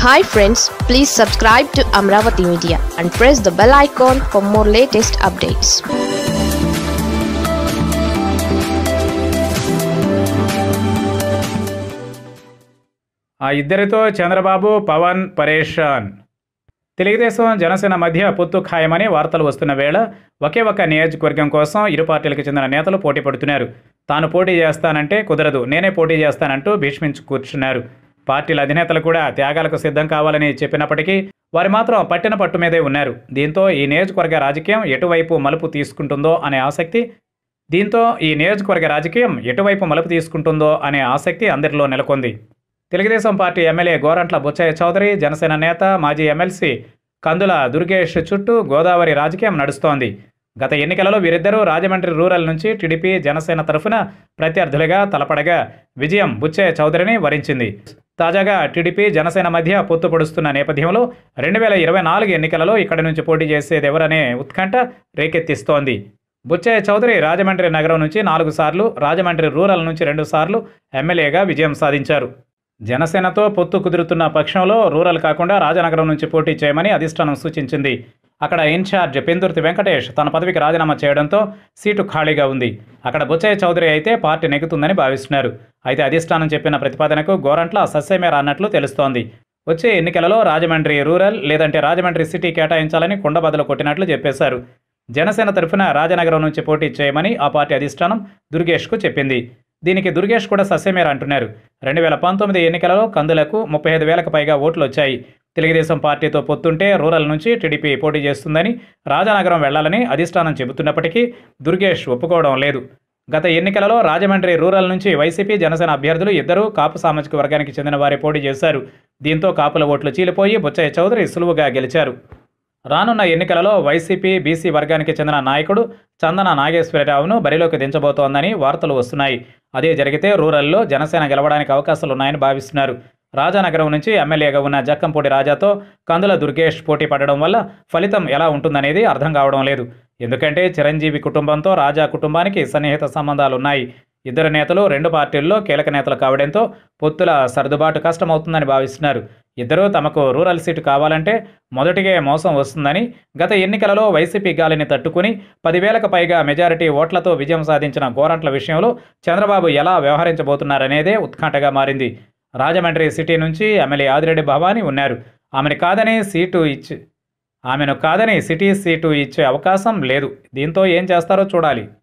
hi friends please subscribe to Amaravati media and press the bell icon for more latest updates ఆ ఇద్దరితో చంద్రబాబు పవన్ పరేషాన్ తెలుగుదేశం జనసేన మధ్య పొత్తు ఖాయమని వార్తలు వస్తున్న వేళ ఒకే ఒక్క నియోజకవర్గం కోసం ఇరు పార్టీలకు చెందిన నేతలు పోటీ పడుతున్నారు తాను పోటీ చేస్తానంటే కుదరదు నేనే పోటీ చేస్తానంటూ భీష్మించు కూర్చున్నారు పార్టీల అధినేతలు కూడా త్యాగాలకు సిద్ధం కావాలని చెప్పినప్పటికీ వారు మాత్రం పట్టిన పట్టు మీదే ఉన్నారు దీంతో ఈ నియోజకవర్గ రాజకీయం ఎటువైపు మలుపు తీసుకుంటుందో అనే ఆసక్తి దీంతో ఈ నియోజకవర్గ రాజకీయం ఎటువైపు మలుపు తీసుకుంటుందో అనే ఆసక్తి అందరిలో నెలకొంది తెలుగుదేశం పార్టీ ఎమ్మెల్యే గోరంట్ల బుచ్చయ్య చౌదరి జనసేన నేత మాజీ ఎమ్మెల్సీ కందుల దుర్గేష్ చుట్టూ గోదావరి రాజకీయం నడుస్తోంది గత ఎన్నికలలో వీరిద్దరూ రాజమండ్రి రూరల్ నుంచి టీడీపీ జనసేన తరఫున ప్రత్యర్థులుగా తలపడగా విజయం బుచ్చయ్య చౌదరిని వరించింది తాజాగా టీడీపీ జనసేన మధ్య పొత్తు పొడుస్తున్న నేపథ్యంలో రెండు వేల ఇరవై నాలుగు ఎన్నికలలో ఇక్కడి నుంచి పోటీ చేసేది ఎవరనే ఉత్కంఠ రేకెత్తిస్తోంది బుచ్చయ్య చౌదరి రాజమండ్రి నగరం నుంచి నాలుగు సార్లు రాజమండ్రి రూరల్ నుంచి రెండు సార్లు ఎమ్మెల్యేగా విజయం సాధించారు జనసేనతో పొత్తు కుదురుతున్న పక్షంలో రూరల్ కాకుండా రాజనగరం నుంచి పోటీ చేయమని అధిష్టానం సూచించింది అక్కడ ఇన్ఛార్జ్ పెందుర్తి వెంకటేష్ తన పదవికి రాజీనామా చేయడంతో సీటు ఖాళీగా ఉంది అక్కడ బుచ్చయ్య చౌదరి అయితే పార్టీ నెగ్గుతుందని భావిస్తున్నారు అయితే అధిష్టానం చెప్పిన ప్రతిపాదనకు గోరంట్ల సస్యమేర అన్నట్లు తెలుస్తోంది వచ్చే ఎన్నికలలో రాజమండ్రి రూరల్ లేదంటే రాజమండ్రి సిటీ కేటాయించాలని కుండబద్దలు కొట్టినట్లు చెప్పేశారు జనసేన తరఫున రాజనగరం నుంచి పోటీ చేయమని ఆ పార్టీ అధిష్టానం దుర్గేష్కు చెప్పింది దీనికి దుర్గేష్ కూడా సస్యమేర అంటున్నారు రెండు వేల పంతొమ్మిది ఎన్నికలలో కందులకు ముప్పై ఐదు వేలకు పైగా ఓట్లు వచ్చాయి తెలుగుదేశం పార్టీతో పొత్తుంటే రూరల్ నుంచి టీడీపీ పోటీ చేస్తుందని రాజానగరం వెళ్లాలని అధిష్టానం చెబుతున్నప్పటికీ దుర్గేష్ ఒప్పుకోవడం లేదు గత ఎన్నికలలో రాజమండ్రి రూరల్ నుంచి వైసీపీ జనసేన అభ్యర్థులు ఇద్దరూ కాపు సామాజిక వర్గానికి చెందిన వారే పోటీ చేశారు దీంతో కాపుల ఓట్లు చీలిపోయి బుచ్చయ్య చౌదరి సులువుగా గెలిచారు రానున్న ఎన్నికలలో వైసీపీ బీసీ వర్గానికి చెందిన నాయకుడు చందన నాగేశ్వరరావును బరిలోకి దించబోతోందని వార్తలు వస్తున్నాయి అదే జరిగితే రూరల్లో జనసేన గెలవడానికి అవకాశాలున్నాయని భావిస్తున్నారు రాజానగరం నుంచి ఎమ్మెల్యేగా ఉన్న జక్కంపూడి రాజాతో కందుల దుర్గేష్ పోటీ పడడం వల్ల ఫలితం ఎలా ఉంటుందనేది అర్థం కావడం లేదు ఎందుకంటే చిరంజీవి కుటుంబంతో రాజా కుటుంబానికి సన్నిహిత సంబంధాలున్నాయి ఇద్దరు నేతలు రెండు పార్టీల్లో కీలక నేతలు కావడంతో పొత్తుల సర్దుబాటు కష్టమవుతుందని భావిస్తున్నారు ఇద్దరూ తమకు రూరల్ సీటు కావాలంటే మొదటిగే మోసం వస్తుందని గత ఎన్నికలలో వైసీపీ గాలిని తట్టుకుని పదివేలకు పైగా మెజారిటీ ఓట్లతో విజయం సాధించిన గోరంట్ల విషయంలో చంద్రబాబు ఎలా వ్యవహరించబోతున్నారనేదే ఉత్కంఠగా మారింది రాజమండ్రి సిటీ నుంచి ఎమ్మెల్యే ఆదిరెడ్డి భవానీ ఉన్నారు ఆమెను కాదని సీటు ఇచ్చి ఆమెను కాదని సిటీ సీటు ఇచ్చే అవకాశం లేదు దీంతో ఏం చేస్తారో చూడాలి